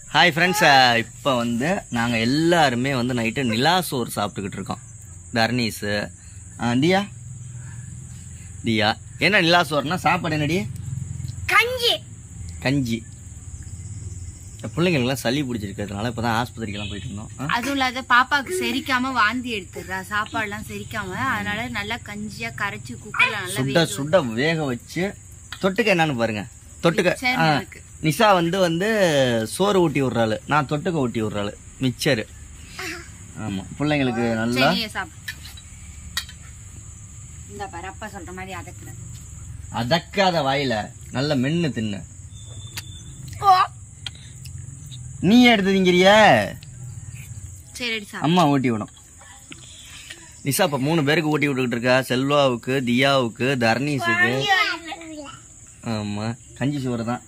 Hi friends இப்போ வந்து நாங்கள் எல்லாருமே வந்து நைட்டு நிலா சோறு சாப்பிட்டுக்கிட்டு இருக்கோம் தர்னீஸு தியா தியா என்ன நிலா சோறுனா சாப்பாடு என்னடி கஞ்சி கஞ்சி இந்த பிள்ளைங்களுக்குலாம் சளி பிடிச்சிருக்கிறதுனால இப்போ தான் ஆஸ்பத்திரிக்கெல்லாம் போயிட்டு இருந்தோம் ஆ? அதுவும் இல்லாத பாப்பாக்கு செரிக்காம வாந்தி எடுத்துடுறா சாப்பாடுலாம் செரிக்காம அதனால நல்லா கஞ்சியா கரைச்சு குக்கர்ல நல்லா சுட சுட வேக வச்சு தொட்டுக்க என்னன்னு பாருங்க தொட்டுக்க மிச்சர் ஆ, இருக்கு. நிஷா வந்து வந்து சோறு ஊட்டி விட்றாள் நான் தொட்டுக்க ஊட்டி விட்றாள் மிச்சரு ஆமாம் பிள்ளைங்களுக்கு நல்லா சரி நீயே சாப்பிடு இந்த பாரு அப்பா சொல்ற மாதிரி அதக்குறேன் அதக்காத வாயில நல்ல மென்னு தின்னு நீ எடுத்து திங்கிறிய சரி அடி சாப்பிடு அம்மா ஊட்டி விடும் நிஷா இப்ப மூணு பேருக்கு ஊட்டி விட்டுக்கிட்டு இருக்கா செல்வாவுக்கு தியாவுக்கு தர்னீஸுக்கு ஆமா கஞ்சி சோறு தான்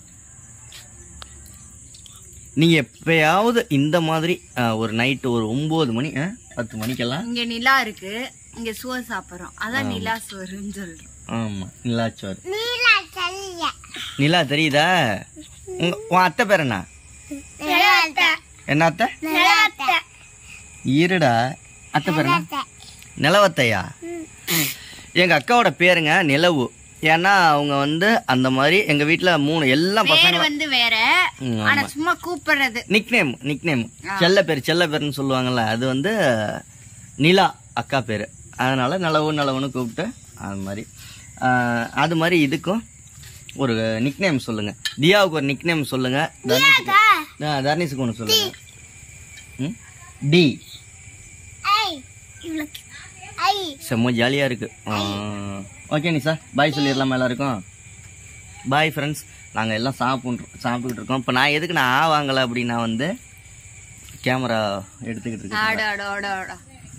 நீங்க எப்பயாவது இந்த மாதிரி ஆ, ஒரு நைட்டு ஒரு ஒன்பது மணி ஆ, பத்து மணிக்கெல்லாம் இங்க நிலா இருக்கு இங்க சோறு சாப்பிடுறோம் அதான் நிலா சோறுன்னு சொல்றோம் ஆமா நிலாச்சோறு நீலா சல்லிய நிலா தெரியுதா உங்க உன் அத்தை பேர் என்ன நிலத்த என்ன அத்தை நிலத்த இருடா அத்தை பேர் என்ன நிலவத்தையா எங்க அக்காவோட பேருங்க நிலவு ஏன்னா அவங்க வந்து அந்த மாதிரி எங்க வீட்ல மூணு எல்லா பேர் பசங்க வந்து வேற ம், ஆனா சும்மா கூப்பிடுறது நிக்நேம் நிக்நேம் செல்ல பேர் செல்ல பேர்னு சொல்லுவாங்கல்ல அது வந்து நிலா அக்கா பேரு அதனால நிலவு நிலவுன்னு கூப்பிட்டு அது மாதிரி ஆஹ், அது மாதிரி இதுக்கும் ஒரு நிக்நேம் சொல்லுங்க தியாவுக்கு ஒரு நிக்நேம் சொல்லுங்க தர்ணீஸுக்கு ஆ, தர்ணீஸுக்கு ஒன்று சொல்லுங்க ம்? டி ஐ இவளுக்கு ஐ செம்ம ஜாலியாக இருக்கு ஓகே நிஷா பாய் சொல்லிடலாமா எல்லாருக்கும் பாய் ஃப்ரெண்ட்ஸ் நாங்கள் எல்லாம் சாப்பிட்றோம் சாப்பிட்டுக்கிட்டு இருக்கோம் இப்போ நான் எதுக்கு நான் ஆ வாங்கலை அப்படின்னா வந்து கேமரா எடுத்துக்கிட்டு இருக்கேன் ஆட ஆட ஆட ஆட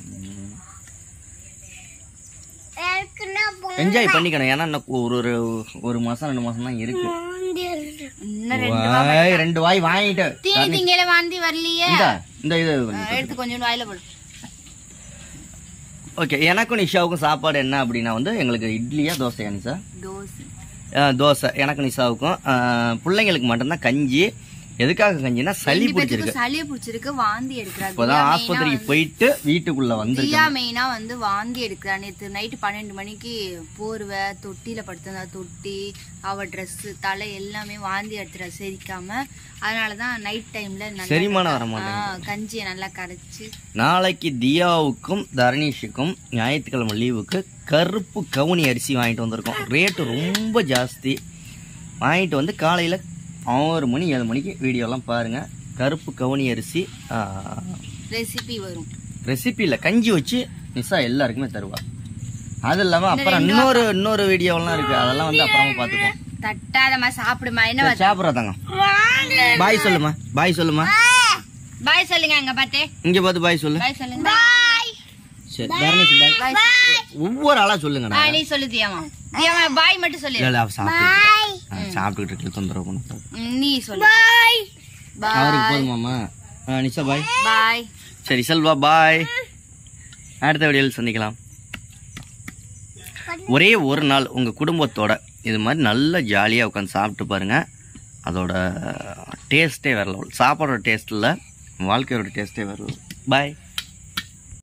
எனக்குன்னா என்ஜாய் பண்ணிக்கணும் ஏன்னா இன்னும் ஒரு ஒரு ஒரு மாதம் ரெண்டு மாதம் தான் இருக்கு பூண்டு இன்னும் ரெண்டு வாய், ரெண்டு வாய் வாங்கிட்டு தீனி திங்கல வாந்தி வரலையே இந்த இந்த இது எடுத்து கொஞ்சம் வாயில போடு ஓகே எனக்கும் நிஷாவுக்கும் சாப்பாடு என்ன அப்படின்னா வந்து எங்களுக்கு இட்லியா தோசையா நிஷா தோசை ஆ, தோசை எனக்கு நிஷாவுக்கும் ஆ, பிள்ளைங்களுக்கு மட்டும்தான் கஞ்சி எதுக்காக கஞ்சினா சளி ரெண்டு பிடிச்சிருக்கு பேத்துக்கும் சளி பிடிச்சிருக்கு வாந்தி எடுக்கிறாங்க இப்போதான் ஆஸ்பத்திரிக்கு போயிட்டு வீட்டுக்குள்ள வந்து தியா மெயினா வந்து வாந்தி எடுக்கிறா நேத்து நைட்டு பன்னெண்டு மணிக்கு போர்வை தொட்டில படுத்திருந்தா தொட்டி அவ Dress தலை எல்லாமே வாந்தி எடுத்துறா செரிக்காம அதனாலதான் நைட் டைம்ல நல்லா செரிமானம் வர ஆ, மாட்டேங்குது கஞ்சியை நல்லா கரைச்சு நாளைக்கு தியாவுக்கும் தரணீஷுக்கும் ஞாயிற்றுக்கிழமை லீவுக்கு கருப்பு கவுனி அரிசி வாங்கிட்டு வந்திருக்கோம் ரேட்டு ரொம்ப ஜாஸ்தி வாங்கிட்டு வந்து காலையில் ஆறு மணி ஏழு மணிக்கு வீடியோலாம் பாருங்கள் கருப்பு கவுனி அரிசி ரெசிபி வரும் ரெசிபி இல்லை கஞ்சி வச்சு நிஷா எல்லாருக்குமே தருவா அது இல்லாமல் அப்புறம் இன்னொரு இன்னொரு வீடியோலாம் இருக்குது அதெல்லாம் வந்து அப்புறமா பார்த்துக்குவோம் தட்டாதமா சாப்பிடுமா என்ன சரி, சாப்பிட்றதாங்க பாய் சொல்லுமா பாய் சொல்லுமா பாய் சொல்லுங்க அங்க பாத்தே இங்கே பார்த்து பாய் சொல்லு பாய் சொல்லுங்க சரி தரணீஷ் பாய் ஒவ்வொரு ஆளாக சொல்லுங்கடா ஆ, நீ சொல்லு தியாமா தியாமா பாய் மட்டும் சொல்லு இல்ல இல்ல அவ சாப்பிட்டு சாப்பிட்டுக்கிட்டு இருக்கு தொந்தரவு பண்ண ம், நீ சொல்லு பாய் பாய் அவருக்கு போதுமாமா ஆ, நிஷா பாய் பாய் சரி செல்வா பாய் அடுத்த வீடியோவில் சந்திக்கலாம் ஒரே ஒரு நாள் உங்க குடும்பத்தோட இது மாதிரி நல்லா ஜாலியாக உட்காந்து சாப்பிட்டு பாருங்க அதோட டேஸ்ட்டே வேற லெவல் சாப்பாடோட டேஸ்ட் இல்லை வாழ்க்கையோட டேஸ்ட்டே வேற லெவல் பாய்